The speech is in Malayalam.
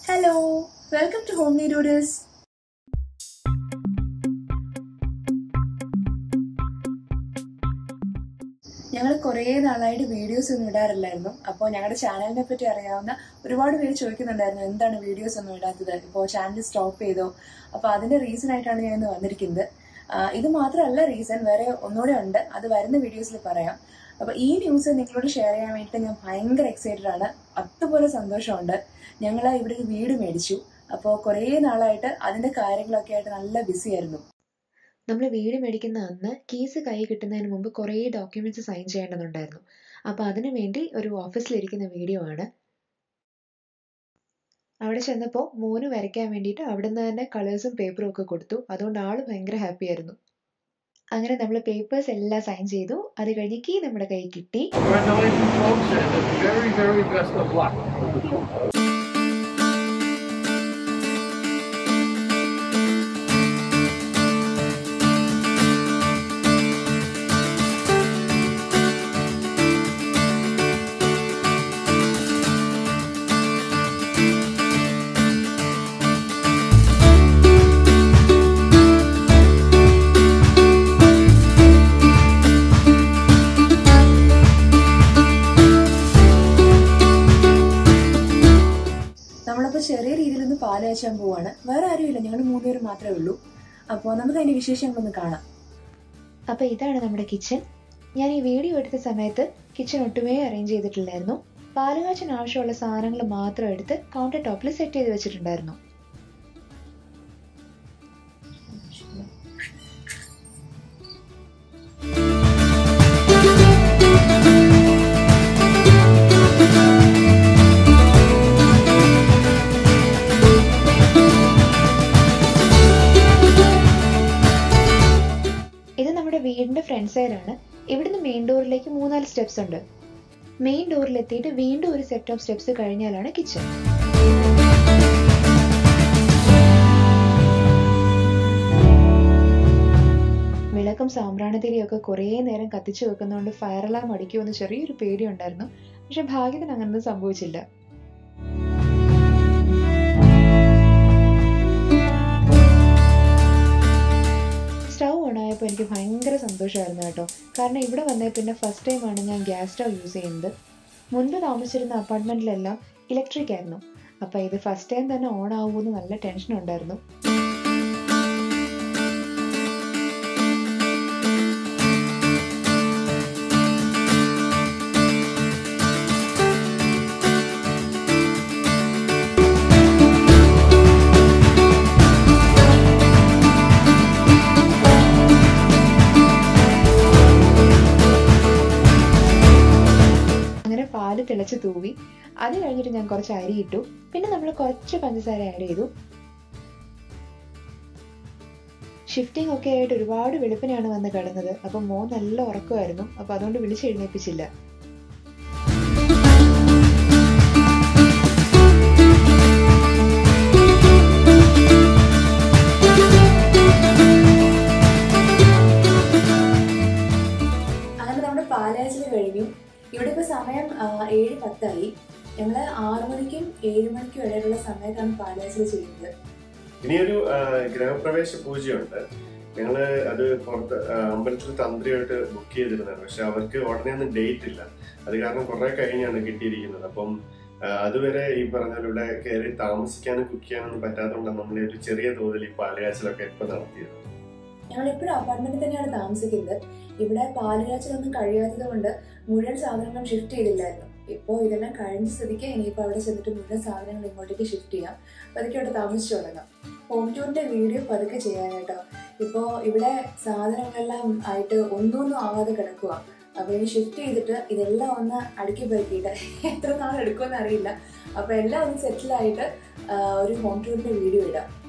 ഹലോ വെൽക്കം ടു ഹോം നീ ഡൂഡേഴ്സ് ഞങ്ങൾ കുറേ നാളായിട്ട് വീഡിയോസ് ഒന്നും ഇടാറില്ലായിരുന്നു അപ്പോൾ ഞങ്ങളുടെ ചാനലിനെ പറ്റി അറിയാവുന്ന ഒരുപാട് പേര് ചോദിക്കുന്നുണ്ടായിരുന്നു എന്താണ് വീഡിയോസ് ഒന്നും ഇടാത്തത് ഇപ്പോൾ ചാനൽ സ്റ്റോപ്പ് ചെയ്തോ അപ്പോൾ അതിന്റെ റീസൺ ആയിട്ടാണ് ഞാൻ ഇന്ന് വന്നിരിക്കുന്നത് ആ, ഇത് മാത്രമല്ല റീസൺ വേറെ ഒന്നുകൂടെ ഉണ്ട് അത് വരുന്ന വീഡിയോസിൽ പറയാം അപ്പൊ ഈ ന്യൂസ് നിങ്ങളോട് ഷെയർ ചെയ്യാൻ വേണ്ടിയിട്ട് ഞാൻ ഭയങ്കര എക്സൈറ്റഡ് ആണ് അതുപോലെ സന്തോഷമുണ്ട് ഞങ്ങൾ ഇവിടെ ഒരു വീട് മേടിച്ചു അപ്പോൾ കുറേ നാളായിട്ട് അതിന്റെ കാര്യങ്ങളൊക്കെ ആയിട്ട് നല്ല ബിസി ആയിരുന്നു നമ്മൾ വീട് മേടിക്കുന്ന അന്ന് കീസ് കൈ കിട്ടുന്നതിന് മുമ്പ് കുറേ ഡോക്യുമെന്റ്സ് സൈൻ ചെയ്യേണ്ടതുണ്ടായിരുന്നു അപ്പോൾ അതിനു വേണ്ടി ഒരു ഓഫീസിലിരിക്കുന്ന വീഡിയോ ആണ് അവിടെ ചെന്നപ്പോൾ മോന് വരയ്ക്കാൻ വേണ്ടിയിട്ട് അവിടുന്ന് തന്നെ കളേഴ്സും പേപ്പറും ഒക്കെ കൊടുത്തു അതുകൊണ്ട് ആള് ഭയങ്കര ഹാപ്പി ആയിരുന്നു അങ്ങനെ നമ്മൾ പേപ്പേഴ്സ് എല്ലാം സൈൻ ചെയ്തു അത് കഴിഞ്ഞ് കീ നമ്മുടെ കയ്യിൽ കിട്ടി Congratulations, folks, and the very, very best of luck. നമ്മളിപ്പോൾ ചെറിയ രീതിയിലൊന്ന് പാല് കാച്ചാൻ പോവാണ് വേറെ ആരുമില്ല ഞങ്ങൾ മൂന്നുപേര് മാത്രമേ ഉള്ളൂ അപ്പോൾ നമുക്ക് അതിന്റെ വിശേഷങ്ങളൊന്ന് കാണാം അപ്പോൾ ഇതാണ് നമ്മുടെ കിച്ചൺ ഞാൻ ഈ വീഡിയോ എടുത്ത സമയത്ത് കിച്ചൺ ഒട്ടുമേ അറേഞ്ച് ചെയ്തിട്ടില്ലായിരുന്നു പാലുകാച്ചിന് ആവശ്യമുള്ള സാധനങ്ങൾ മാത്രം എടുത്ത് കൗണ്ടർ ടോപ്പിൽ സെറ്റ് ചെയ്ത് വെച്ചിട്ടുണ്ടായിരുന്നു ഇത് നമ്മുടെ വീടിന്റെ ഫ്രണ്ട് സൈഡാണ് ഇവിടുന്ന് മെയിൻ ഡോറിലേക്ക് മൂന്നാല് സ്റ്റെപ്സ് ഉണ്ട് മെയിൻ ഡോറിൽ എത്തിയിട്ട് വീണ്ടും ഒരു സെറ്റ് ഓഫ് സ്റ്റെപ്സ് കഴിഞ്ഞാലാണ് കിച്ചൺ വിളക്കും സാമ്പ്രാണിത്തിരിയൊക്കെ കുറേ നേരം കത്തിച്ചു വെക്കുന്നതുകൊണ്ട് ഫയർ അലാം അടിക്കുമെന്ന് ചെറിയൊരു പേടിയുണ്ടായിരുന്നു പക്ഷെ ഭാഗ്യത്തിന് അങ്ങനൊന്നും സംഭവിച്ചില്ല സ്റ്റൗ ഓണായപ്പോൾ എനിക്ക് ഭയങ്കര സന്തോഷമായിരുന്നു കേട്ടോ കാരണം ഇവിടെ വന്നേ പിന്നെ ഫസ്റ്റ് ടൈമാണ് ഞാൻ ഗ്യാസ് സ്റ്റൗ യൂസ് ചെയ്യുന്നത് മുൻപ് താമസിച്ചിരുന്ന അപ്പാർട്ട്മെന്റിലെല്ലാം ഇലക്ട്രിക് ആയിരുന്നു അപ്പോൾ ഇത് ഫസ്റ്റ് ടൈം തന്നെ ഓൺ ആവുമെന്ന് നല്ല ടെൻഷൻ ഉണ്ടായിരുന്നു അങ്ങനെ പാല് തിളച്ച് തൂവി അത് കഴിഞ്ഞിട്ട് ഞാൻ കുറച്ച് അരി ഇട്ടു പിന്നെ നമ്മൾ കുറച്ച് പഞ്ചസാര ആഡ് ചെയ്തു ഷിഫ്റ്റിംഗ് ഒക്കെ ആയിട്ട് ഒരുപാട് വെളുപ്പിനാണ് വന്ന് കിടന്നത് അപ്പം മോൻ നല്ല ഉറക്കമായിരുന്നു അപ്പം അതുകൊണ്ട് വിളിച്ചെഴുന്നേൽപ്പിച്ചില്ല അങ്ങനെ നമ്മുടെ പാലാച്ചിൽ കഴിഞ്ഞു ഇവിടെ ഇപ്പോൾ സമയം ആ, ഏഴ് പത്തായി ഞങ്ങൾ ആറു മണിക്കും ഏഴ് മണിക്കും ഇടയിലുള്ള സമയത്താണ് പാലാച്ചിൽ ചെയ്യുന്നത് ഇനിയൊരു ആ, ഗൃഹപ്രവേശ പൂജയുണ്ട് ഞങ്ങള് അത് പുറത്ത് ആ, അമ്പലത്തിൽ തന്ത്രിയായിട്ട് ബുക്ക് ചെയ്തിരുന്നതാണ് പക്ഷെ അവർക്ക് ഉടനെ ഒന്നും ഡേറ്റ് ഇല്ല അത് കാരണം കുറെ കഴിഞ്ഞാണ് കിട്ടിയിരിക്കുന്നത് അപ്പം ആ, അതുവരെ ഈ പറഞ്ഞ പോലെ ഇവിടെ കയറി താമസിക്കാനും കുക്ക് ചെയ്യാനൊന്നും പറ്റാത്തതുകൊണ്ടാണ് നമ്മൾ ഒരു ചെറിയ തോതിൽ ഈ പാലുകാച്ചിലൊക്കെ ഇപ്പൊ നടത്തിയത് ഞങ്ങൾ ഇപ്പോഴും അപ്പാർട്ട്മെന്റിൽ തന്നെയാണ് താമസിക്കുന്നത് ഇവിടെ പാലുകാച്ചിലൊന്നും കഴിയാത്തത് കൊണ്ട് മുഴുവൻ സാധനങ്ങളും ഷിഫ്റ്റ് ചെയ്തില്ലായിരുന്നു ഇപ്പോൾ ഇതെല്ലാം കഴിഞ്ഞ സ്ഥിതിക്ക് ഇനിയിപ്പോൾ അവിടെ ചെന്നിട്ട് മുഴുവൻ സാധനങ്ങൾ ഇങ്ങോട്ടേക്ക് ഷിഫ്റ്റ് ചെയ്യാം പതുക്കെ അവിടെ താമസിച്ചു തുടങ്ങാം ഹോം ടൂറിന്റെ വീഡിയോ പതുക്കെ ചെയ്യാനായിട്ടോ ഇപ്പോൾ ഇവിടെ സാധനങ്ങളെല്ലാം ആയിട്ട് ഒന്നൊന്നും ആവാതെ കിടക്കുക അപ്പോൾ ഇനി ഷിഫ്റ്റ് ചെയ്തിട്ട് ഇതെല്ലാം ഒന്ന് അടുക്കി പെറുക്കിയിട്ട് എത്ര നാൾ എടുക്കുമെന്ന് അറിയില്ല അപ്പോൾ എല്ലാം ഒന്ന് സെറ്റിലായിട്ട് ഒരു ഹോം ടൂറിന്റെ വീഡിയോ ഇടാം